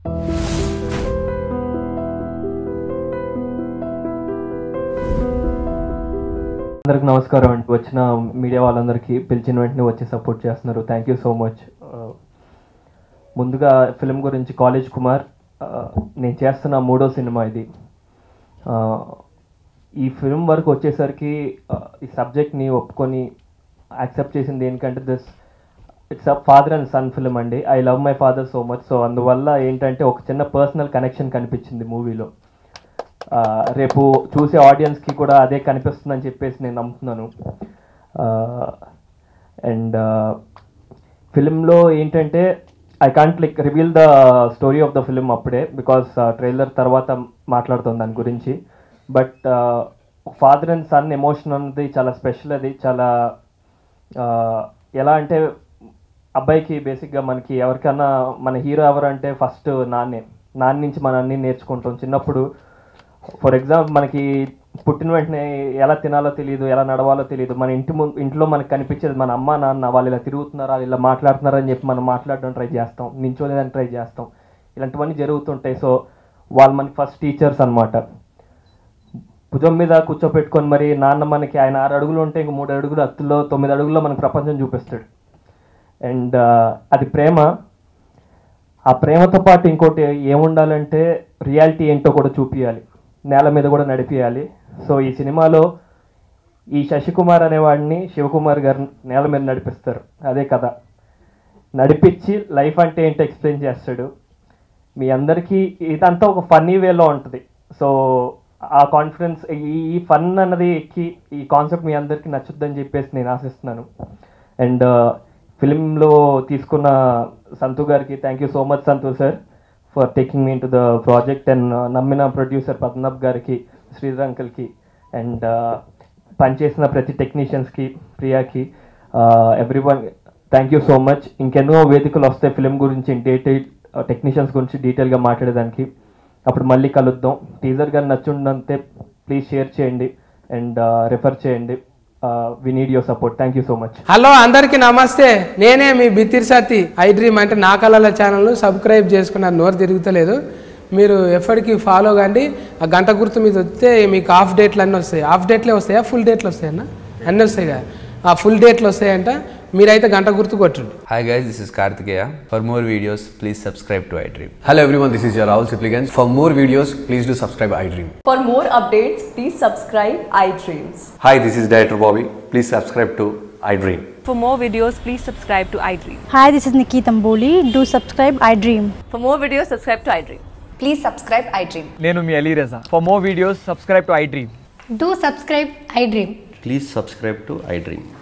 అందరికి నమస్కారం అండి వచ్చిన మీడియా వాళ్ళందరికీ పిలిచిన వెంటనే వచ్చి సపోర్ట్ చేస్తున్నారు థ్యాంక్ యూ సో మచ్ ముందుగా ఫిలిం గురించి కాలేజ్ కుమార్ ఆ, నేను చేస్తున్న మూడో సినిమా ఇది ఆ, ఈ ఫిలిం వరకు వచ్చేసరికి ఆ, ఈ సబ్జెక్ట్ని ఒప్పుకొని యాక్సెప్ట్ చేసింది ఏంటంటే this it's a father and son film అండి I love my father so much so అందువల్ల ఏంటంటే ఒక చిన్న పర్సనల్ కనెక్షన్ కనిపించింది మూవీలో ఆ, రేపు చూసే ఆడియన్స్కి కూడా అదే కనిపిస్తుందని చెప్పేసి నేను నమ్ముతున్నాను అండ్ ఫిలింలో ఏంటంటే I can't like reveal the story of the film అప్పుడే బికాస్ ట్రైలర్ తర్వాత మాట్లాడుతుంది దాని గురించి but father and son emotion అనేది చాలా స్పెషల్ అది చాలా ఆ, ఎలా అంటే అబ్బాయికి బేసిక్గా మనకి ఎవరికైనా మన హీరో ఎవరు అంటే ఫస్ట్ నాన్నే నాన్న నుంచి మనం అన్నీ నేర్చుకుంటాం చిన్నప్పుడు ఫర్ ఎగ్జాంపుల్ మనకి పుట్టిన వెంటనే ఎలా తినాలో తెలియదు ఎలా నడవాలో తెలియదు మన ఇంటి ము ఇంట్లో మనకి కనిపించేది మన అమ్మ నాన్న వాళ్ళు ఇలా తిరుగుతున్నారా ఇలా మాట్లాడుతున్నారా అని చెప్పి మనం మాట్లాడడం ట్రై చేస్తాం నించోలేదని ట్రై చేస్తాం ఇలాంటివన్నీ జరుగుతుంటాయి సో వాళ్ళు మనకి ఫస్ట్ టీచర్స్ అన్నమాట భుజం మీద కూర్చోపెట్టుకొని మరి నాన్న మనకి ఆయన ఆరు అడుగులు ఉంటే ఇంక మూడు అడుగులు అత్తులో తొమ్మిది అడుగుల్లో మనకి ప్రపంచం చూపిస్తాడు అండ్ అది ప్రేమ ఆ ప్రేమతో పాటు ఇంకోటి ఏముండాలంటే రియాలిటీ ఏంటో కూడా చూపించాలి నేల మీద కూడా నడిపియాలి సో ఈ సినిమాలో ఈ శశికుమార్ అనేవాడిని శివకుమార్ గారు నేల మీద నడిపిస్తారు అదే కథ నడిపించి లైఫ్ అంటే ఏంటో ఎక్స్ప్లెయిన్ చేస్తాడు మీ అందరికీ ఇదంతా ఒక ఫన్నీ వేలో ఉంటుంది సో ఆ కాన్ఫిడెన్స్ ఈ ఈ ఫన్ అన్నది ఎక్కి ఈ కాన్సెప్ట్ మీ అందరికీ నచ్చుద్దని చెప్పేసి నేను ఆశిస్తున్నాను అండ్ ఫిలింలో తీసుకున్న సంతు గారికి thank you so much Santhu sir for taking me to the project and నమ్మిన ప్రొడ్యూసర్ పద్మనాభ్ గారికి శ్రీధర్ అంకుల్కి అండ్ పనిచేసిన ప్రతి టెక్నీషియన్స్కి ప్రియాకి everyone thank you so much ఇంకెన్నో వేదికలు వస్తాయి ఫిలిం గురించి డీటెయిల్ టెక్నీషియన్స్ గురించి డీటెయిల్గా మాట్లాడేదానికి అప్పుడు మళ్ళీ కలుద్దాం టీజర్ గారు నచ్చుండంతే ప్లీజ్ షేర్ చేయండి అండ్ రెఫర్ చేయండి we need your support thank you so much hello అందరికీ నమస్తే నేనే మీ బిత్తిర్ సత్తి ఐ డ్రీమ్ అంటే నా కళల ఛానల్ సబ్స్క్రైబ్ చేసుకున్నారు నోరు తిరుగుతలేదు మీరు ఎప్పటికీ ఫాలో కండి ఆ గంట గుర్తు మీద వస్తే మీకు హాఫ్ డేట్లు అన్నీ వస్తాయి హాఫ్ డేట్లే వస్తాయా ఫుల్ డేట్లు వస్తాయన్న అన్నీ వస్తాయి కదా ఆ ఫుల్ డేట్లు వస్తాయంట మీరైతే గంట గుర్తు కొట్టండి Hi guys, this is Kartikeya. For more videos, please subscribe to iDream. Hello everyone, this is your Rahul Sipligans. For more videos, please do subscribe iDream. For more updates, please subscribe iDreams. Hi, this is Director Bobby. Please subscribe to iDream. For more videos, please subscribe to iDream. Hi, this is Nikki Tamboli. Do subscribe iDream. For more videos, subscribe to iDream. Please subscribe iDream. నేను మీ Ali Raza for more videos subscribe to iDream Do subscribe iDream. Please subscribe to iDream.